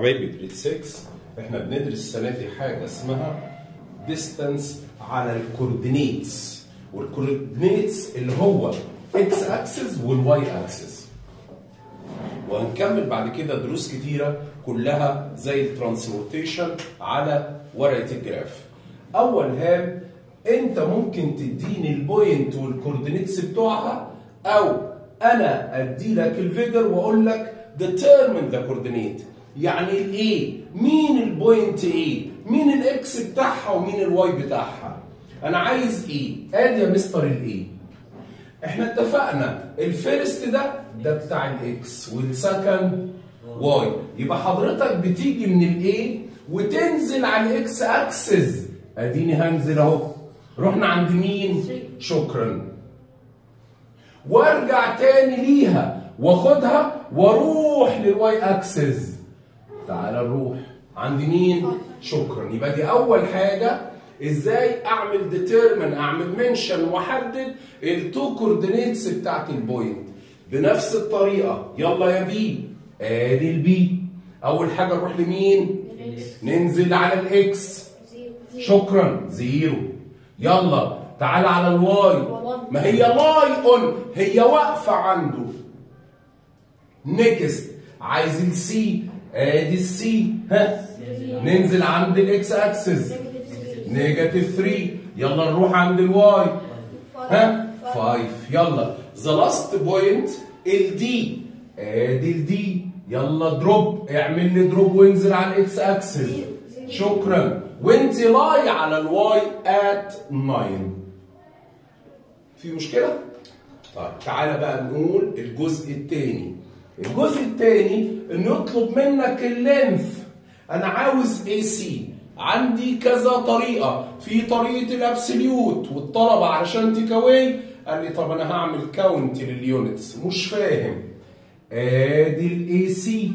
حبايبي جريد 6 احنا بندرس السنه دي حاجه اسمها ديستانس على الكوردينيتس والكوردينيتس اللي هو اكس اكسس والواي اكسس وهنكمل بعد كده دروس كتيره كلها زي الترانسبورتيشن على ورقه الجراف اول هام انت ممكن تديني البوينت والكوردينيتس بتوعها او انا ادي لك الفيجر واقول لك determine the coordinate يعني الايه مين البوينت ايه مين الاكس بتاعها ومين الواي بتاعها انا عايز ايه ادي يا مستر الايه احنا اتفقنا الفيرست ده ده بتاع الاكس والسكند واي يبقى حضرتك بتيجي من الايه وتنزل على الاكس اكسس اديني هنزل اهو رحنا عند مين شكرا وارجع تاني ليها واخدها واروح للواي اكسس تعال نروح عند مين شكرا يبقى دي اول حاجه ازاي اعمل ديترمن اعمل منشن واحدد التو كوردينيتس بتاعت البوينت بنفس الطريقه يلا يا بي ادي البي اول حاجه نروح لمين ننزل على الاكس شكرا زيرو يلا تعال على الواي ما هي لاي اون هي واقفه عنده نيكست عايز السي ادي السي ها ننزل عند الاكس اكسس نيجاتيف 3 يلا نروح عند الواي ها 5 يلا ذا لاست بوينت الدي ادي الدي يلا دروب اعمل لي دروب وانزل على الاكس اكسس شكرا وانت لاي على الواي ات 9 في مشكله طيب تعالى بقى نقول الجزء الثاني الجزء الثاني انه يطلب منك اللينث انا عاوز اي سي عندي كذا طريقه في طريقه الابسوليوت والطلبه علشان تيك اواي قال لي طب انا هعمل كاونت لليونتس مش فاهم ادي الاي سي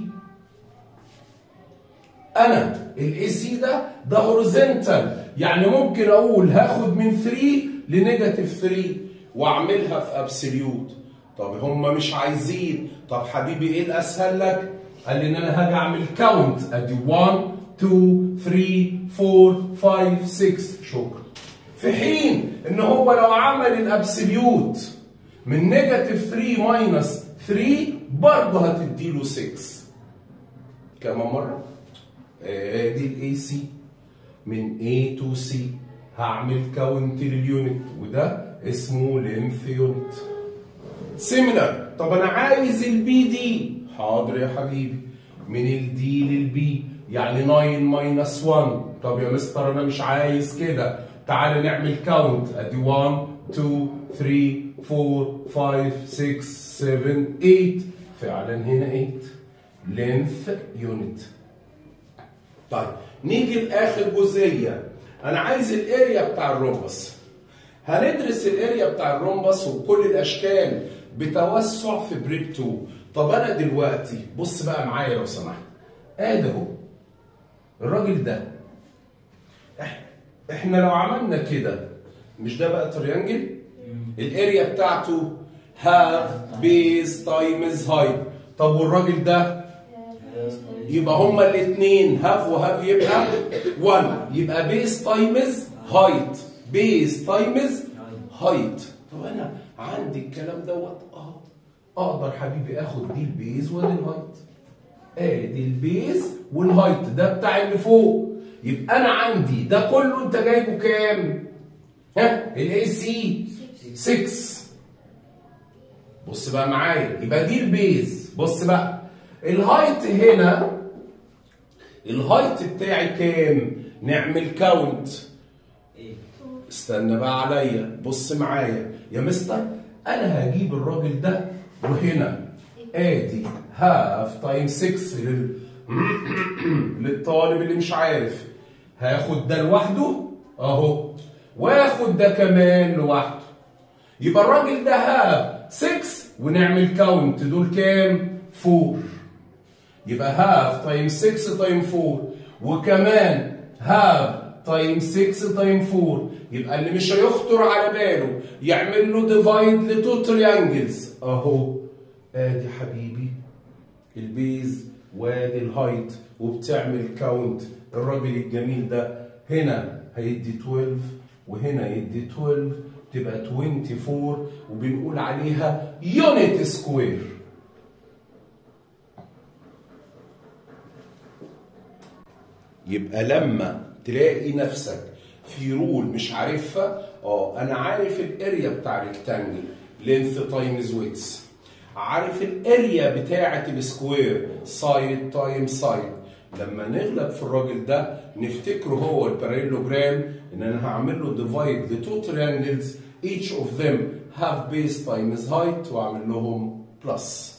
انا الاي سي ده ده هوريزونتال يعني ممكن اقول هاخد من 3 لنيجاتيف 3 واعملها في ابسوليوت طب هم مش عايزين طب حبيبي ايه الاسهل لك قال لي ان انا هاجي اعمل كاونت ادي 1 2 3 4 5 6 شكرا في حين ان هو لو عمل الابسوليوت من نيجاتيف 3 ماينس 3 برضه هتديله 6 كمان مره ادي الاي سي من A to C هعمل كاونت لليونت وده اسمه لينث يونت سيميلر طب انا عايز البي دي حاضر يا حبيبي من الدي للبي يعني 9 ماينس 1 طب يا مستر انا مش عايز كده تعال نعمل كاونت ادي 1 2 3 4 5 6 7 8 فعلا هنا 8 لينث يونت طيب نيجي لاخر جزئيه انا عايز الاريا بتاع الرومبس هندرس الاريا بتاع الرومبس وكل الاشكال بتوسع في بريك 2 طب انا دلوقتي بص بقى معايا لو سمحت ادي اهو الراجل ده احنا لو عملنا كده مش ده بقى تريانجل الاريا بتاعته هاف بيز تايمز هايت طب والراجل ده يبقى هما الاثنين هاف وهاف يبقى 1 يبقى بيز تايمز هايت بيز تايمز هايت طب انا عندي الكلام دوت اه اقدر حبيبي اخد دي البيز وادي الهايت ادي البيز والهايت ده بتاع اللي فوق يبقى انا عندي ده كله انت جايبه كام؟ ها الاي سي 6 بص بقى معايا يبقى دي البيز بص بقى الهايت هنا الهايت بتاعي كام؟ نعمل كاونت استنى بقى عليا بص معايا يا مستر انا هجيب الراجل ده وهنا ادي هاف تايم 6 لل... للطالب اللي مش عارف هاخد ده لوحده اهو واخد ده كمان لوحده يبقى الراجل ده هاف 6 ونعمل كاونت دول كام 4 يبقى هاف تايم 6 تايم 4 وكمان هاف تايم 6 تايم 4 يبقى اللي مش هيخطر على باله يعمل له ديفايد لتو تريانجلز اهو ادي حبيبي البيز وادي الهايت وبتعمل كاونت الراجل الجميل ده هنا هيدي 12 وهنا يدي 12 تبقى 24 وبنقول عليها يونت سكوير يبقى لما تلاقي نفسك في رول مش عارفها اه انا عارف الاريا بتاع ريكتانجل لينث تايمز ويتس عارف الاريا بتاعه السكوير سايد تايم سايد لما نغلب في الراجل ده نفتكره هو الباراليلوجرام ان انا هعمل له ديفايد لتو تريانجلز each of them have base times height واعمل لهم بلس